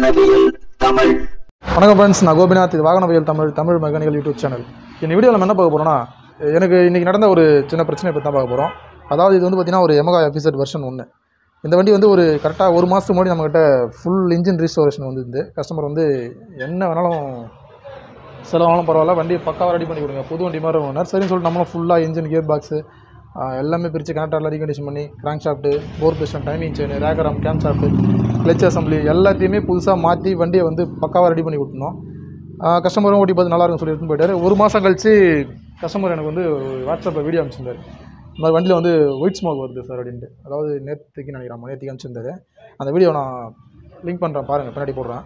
வாகனவியல் தமிழ் வணக்கம் ஃப்ரெண்ட்ஸ் நான் கோபிநாத் இது வாகனவியல் Tamil Tamil mechanical YouTube channel இந்த வீடியோவில் நம்ம என்ன பார்க்க போகிறோம்னா எனக்கு இன்றைக்கி நடந்த ஒரு சின்ன பிரச்சனை பற்றி தான் பார்க்க போகிறோம் அதாவது இது வந்து பார்த்திங்கன்னா ஒரு எமகா எஃபிசட் வெர்ஷன் ஒன்று இந்த வண்டி வந்து ஒரு கரெக்டாக ஒரு மாதத்துக்கு முன்னாடி நம்மக்கிட்ட ஃபுல் இன்ஜின் ரீஸ்டோரேஷன் வந்துருந்து கஸ்டமர் வந்து என்ன வேணாலும் செலவானாலும் பரவாயில்ல வண்டி பக்காவாக ரெடி பண்ணி கொடுங்க புது வண்டி மாதிரி ஒன்று சரின்னு சொல்லிட்டு நம்மளும் ஃபுல்லாக இன்ஜின் கியர் பாக்ஸு எல்லாமே பிரித்து கனெக்டரில் ரீகண்டிஷன் பண்ணி crankshaft bore piston timing chain rocker arm camshaft clutch assembly எல்லாத்தையுமே புதுசாக மாற்றி வண்டியை வந்து பக்காவாக ரெடி பண்ணி கொடுத்துருந்தோம் கஸ்டமரும் ஓட்டி பார்த்து நல்லா இருக்குன்னு சொல்லி எடுத்துன்னு போயிட்டாரு ஒரு மாதம் கழிச்சு கஸ்டமர் எனக்கு வந்து வாட்ஸ்அப்பில் வீடியோ அனுப்பிச்சிருந்தாரு இந்த மாதிரி வண்டியில் வந்து ஒயிட் ஸ்மோக் வருது சார் அப்படின்ட்டு அதாவது நேற்றுக்கு நினைக்கிறேன் நேற்றுக்கு அனுப்பிச்சிருந்தாரு அந்த வீடியோ நான் லிங்க் பண்ணுறேன் பாருங்கள் பின்னாடி போடுறேன்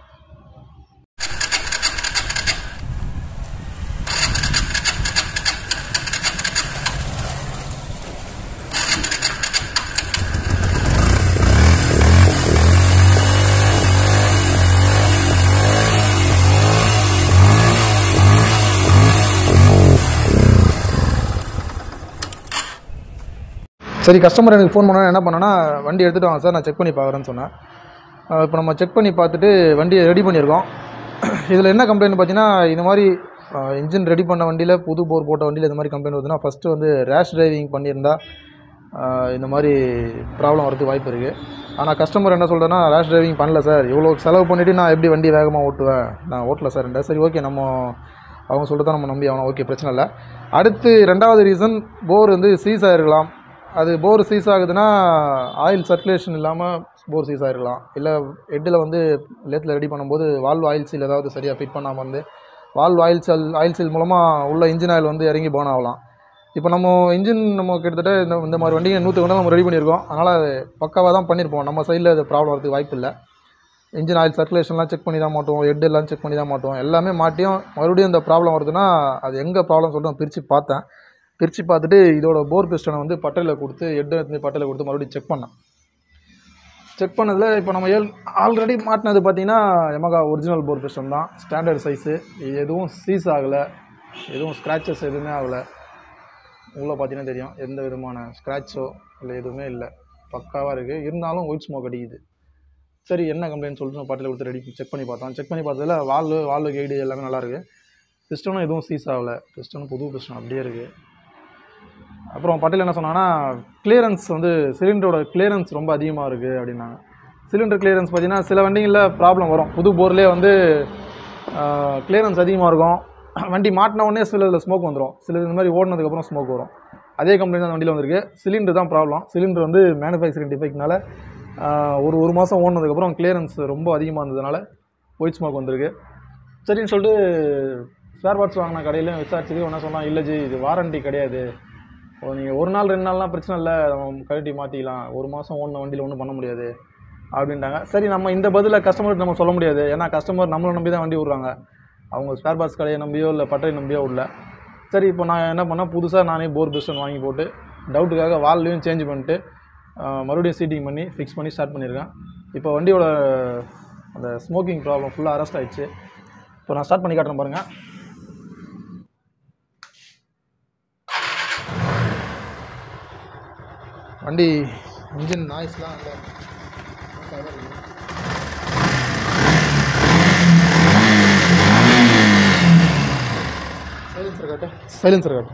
சரி கஸ்டமர் எனக்கு ஃபோன் பண்ணா என்ன பண்ணேன்னா வண்டி எடுத்துகிட்டு வாங்க சார் நான் செக் பண்ணி பார்க்குறேன்னு சொன்னேன் இப்போ நம்ம செக் பண்ணி பார்த்துட்டு வண்டியை ரெடி பண்ணியிருக்கோம் இதில் என்ன கம்ப்ளைண்ட் பார்த்தீங்கன்னா இந்த மாதிரி இன்ஜின் ரெடி பண்ண வண்டியில் புது போர் போட்ட வண்டியில் இந்த மாதிரி கம்ப்ளைண்ட் வருதுன்னா ஃபஸ்ட்டு வந்து ரேஷ் டிரைவிங் பண்ணியிருந்தா ஆஹ் இந்த மாதிரி ப்ராப்ளம் வரதுக்கு வாய்ப்பு இருக்குது ஆனால் கஸ்டமர் என்ன சொல்கிறேன்னா ரேஷ் டிரைவிங் பண்ணல சார் இவ்வளோ செலவு பண்ணிவிட்டு நான் எப்படி வண்டி வேகமாக ஓட்டுவேன் நான் ஓட்டல சார் சரி ஓகே நம்ம அவங்க சொல்லிட்டு நம்ம நம்பி ஆகணும் ஓகே பிரச்சனை இல்லை அடுத்து ரெண்டாவது ரீசன் போர் வந்து சீஸ் ஆகிருக்கலாம் அது போர் சீஸ் ஆகுதுன்னா ஆயில் சர்க்குலேஷன் இல்லாமல் போர் சீஸ் ஆகிருக்கலாம் இல்லை ஹெட்டில் வந்து லேத்தில் ரெடி பண்ணும்போது வால்வ் ஆயில் சீல் ஏதாவது சரியாக ஃபிட் பண்ணாமல் வந்து valve oil seal oil seal மூலமாக உள்ள இன்ஜின் ஆயில் வந்து இறங்கி போன் ஆகலாம் இப்போ நம்ம இன்ஜின் நம்ம கிட்டத்தட்ட இந்த இந்த மாதிரி வண்டிங்க நூற்று கணக்கில் நம்ம ரெடி பண்ணியிருக்கோம் அதனால் அது பக்காவாக தான் பண்ணியிருப்போம் நம்ம சைடில் அது ப்ராப்ளம் வரதுக்கு வாய்ப்பு இல்லை இன்ஜின் ஆயில் சர்க்குலேஷன்லாம் செக் பண்ணி தான் மாட்டோம் ஹெட் எல்லாம் செக் பண்ணி தான் மாட்டோம் எல்லாமே மாட்டியும் மறுபடியும் இந்த ப்ராப்ளம் வருதுன்னா அது எங்கே ப்ராப்ளம் சொல்லிட்டு நான் பிரித்து பார்த்தேன் பிரித்து பார்த்துட்டு இதோட போர் பிஸ்டனை வந்து பட்டையில் கொடுத்து ஹெட் எடுத்து பட்டையில் கொடுத்து மறுபடியும் செக் பண்ணேன் செக் பண்ணதில் இப்போ நம்ம ஏல் ஆல்ரெடி மாட்டினது பார்த்தீங்கன்னா எமகா ஒரிஜினல் போர் பிஸ்டன் தான் ஸ்டாண்டர்ட் சைஸு எதுவும் சீஸ் ஆகலை எதுவும் ஸ்க்ராச்சஸ் எதுவுமே ஆகலை உள்ளே பார்த்தீங்கன்னா தெரியும் எந்த விதமான ஸ்க்ராட்சோ இல்லை எதுவுமே இல்லை பக்காவாக இருக்குது இருந்தாலும் ஒயிட் ஸ்மோக் அடிக்குது சரி என்ன கம்ப்ளைண்ட் சொல்லிட்டு நான் பாட்டில் கொடுத்து ரெடி செக் பண்ணி பார்த்தோம் செக் பண்ணி பார்த்ததுல வால்வு வால்வு கைடு எல்லாமே நல்லா இருக்குது பிஸ்டனும் எதுவும் சீஸ் ஆகலை பிஸ்டனும் புது பிஸ்டன் அப்படியே இருக்குது அப்புறம் பட்டியல் என்ன சொன்னாங்கன்னா கிளியரன்ஸ் வந்து சிலிண்டரோட கிளியரன்ஸ் ரொம்ப அதிகமாக இருக்குது அப்படின்னாங்க சிலிண்டர் கிளியரன்ஸ் பார்த்தீங்கன்னா சில வண்டிகளில் ப்ராப்ளம் வரும் புது போர்லேயே வந்து கிளியரன்ஸ் அதிகமாக இருக்கும் வண்டி மாட்டின உடனே சில இதில் ஸ்மோக் வந்துடும் சில இந்த மாதிரி ஓடினதுக்கப்புறம் ஸ்மோக் வரும் அதே கம்பெனி தான் வண்டியில் வந்திருக்கு சிலிண்டர் தான் ப்ராப்ளம் சிலிண்டர் வந்து மேனுஃபேக்சரிங் டிஃபெக்ட்னால ஒரு ஒரு மாதம் ஓடினதுக்கப்புறம் கிளியரன்ஸ் ரொம்ப அதிகமாக இருந்ததுனால ஒயிட் ஸ்மோக் வந்திருக்கு சரின்னு சொல்லிட்டு ஸ்பேர் பார்ட்ஸ் வாங்கின கடையிலையும் விசாரிச்சது என்ன சொன்னால் இல்லை ஜி இது வாரண்டி கிடையாது ஓ நீங்கள் ஒரு நாள் ரெண்டு நாள்லாம் பிரச்சனை இல்லை நம்ம கழட்டி மாற்றிக்கலாம் ஒரு மாதம் ஓடின வண்டியில் ஒன்றும் பண்ண முடியாது அப்படின்ட்டாங்க சரி நம்ம இந்த பதிலை கஸ்டமருக்கு நம்ம சொல்ல முடியாது ஏன்னா கஸ்டமர் நம்மளை நம்பி தான் வண்டி விட்றாங்க அவங்க ஸ்பேர் பார்ட்ஸ் கடையை நம்பியோ இல்லை பட்டறை நம்பியோ விடல சரி இப்போ நான் என்ன பண்ணேன் புதுசாக நானே போர் பிஸ்டன் வாங்கி போட்டு டவுட்டுக்காக வால்லையும் சேஞ்ச் பண்ணிட்டு ஆஹ், மறுபடியும் சீட்டிங் பண்ணி ஃபிக்ஸ் பண்ணி ஸ்டார்ட் பண்ணியிருக்கேன் இப்போ வண்டியோட அந்த ஸ்மோக்கிங் ப்ராப்ளம் ஃபுல்லாக அரெஸ்ட் ஆயிடுச்சு இப்போ நான் ஸ்டார்ட் பண்ணி காட்டுறேன் பாருங்கள் வண்டி இன்ஜின் நாய்ஸ்லாம் நல்லா சைலன்சர் காட்டு சைலன்சர் காட்டு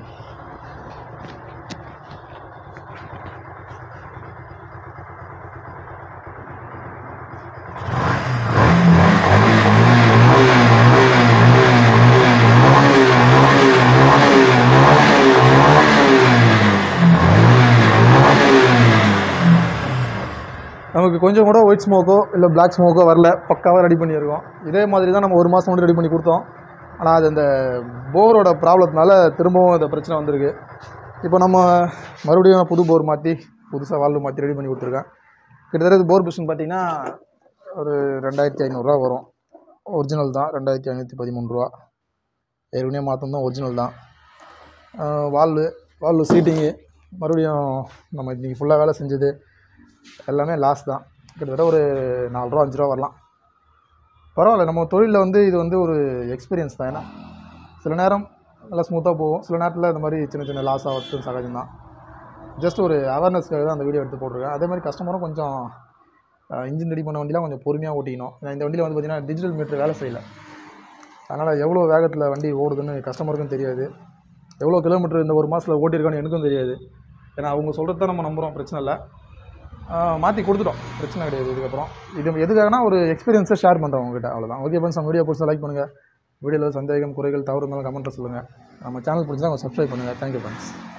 நமக்கு கொஞ்சம் கூட ஒயிட் ஸ்மோக்கோ இல்லை Black ஸ்மோக்கோ வரல பக்காவாக ரெடி பண்ணியிருக்கோம் இதே மாதிரி தான் நம்ம ஒரு மாதம் முன்னாடி ரெடி பண்ணி கொடுத்தோம் ஆனால் அது அந்த போரோட ப்ராப்ளத்தினால திரும்பவும் இந்த பிரச்சனை வந்திருக்கு இப்போ நம்ம மறுபடியும் புது போர் மாற்றி புதுசாக வால்வு மாற்றி ரெடி பண்ணி கொடுத்துருக்கேன் கிட்டத்தட்ட இது போர் பிஸ்டன் பார்த்தீங்கன்னா ஒரு ரெண்டாயிரத்தி ஐநூறுரூவா வரும் ஒரிஜினல் தான் ரெண்டாயிரத்தி ஐநூற்றி பதிமூணு ரூபா ஏற்கனவே மாற்றம் தான் ஒரிஜினல் தான் வால்வு வால்வு சீட்டிங்கு மறுபடியும் நம்ம இன்றைக்கி ஃபுல்லாக வேலை செஞ்சது எல்லாமே லாஸ் தான் கிட்டத்தட்ட ஒரு நாலு ரூபா அஞ்சு ரூபா வரலாம் பரவாயில்ல நம்ம தொழிலில் வந்து இது வந்து ஒரு எக்ஸ்பீரியன்ஸ் தான் ஏன்னா சில நேரம் நல்லா ஸ்மூத்தாக போகும் சில நேரத்தில் இந்த மாதிரி சின்ன சின்ன லாஸ் ஆகிறது சகஜம் தான் ஜஸ்ட் ஒரு அவேர்னஸ்க்காக தான் அந்த வீடியோ எடுத்து போட்டிருக்கேன் அதே மாதிரி கஸ்டமரும் கொஞ்சம் இன்ஜின் ரெடி பண்ண வண்டிலாம் கொஞ்சம் பொறுமையாக ஓட்டிக்கணும் ஏன்னா இந்த வண்டியில் வந்து பார்த்திங்கன்னா டிஜிட்டல் மீட்டர் வேலை செய்யலை அதனால் எவ்வளோ வேகத்தில் வண்டி ஓடுதுன்னு கஸ்டமருக்கும் தெரியாது எவ்வளோ கிலோமீட்டர் இந்த ஒரு மாதத்தில் ஓட்டியிருக்கான்னு எனக்கும் தெரியாது ஏன்னா அவங்க சொல்கிறது தான் நம்ம நம்புகிறோம் பிரச்சனை இல்லை மாற்றி கொடுத்துட்டோம் பிரச்சனை கிடையாது இதுக்கப்புறம் இது எதுக்காகனா ஒரு எக்ஸ்பீரியன்ஸை ஷேர் பண்ணுறோம் உங்ககிட்ட அவ்வளோதான் ஓகே ஃப்ரெண்ட்ஸ் நம்ம வீடியோ பிடிச்சா லைக் பண்ணுங்கள் வீடியோவில் சந்தேகம் குறைகள் தவறு இருந்தாலும் கமெண்ட்டில் சொல்லுங்கள் நம்ம சேனல் பிடிச்சா சப்ஸ்கிரைப் பண்ணுங்கள் தேங்க்யூ ஃப்ரெண்ட்ஸ்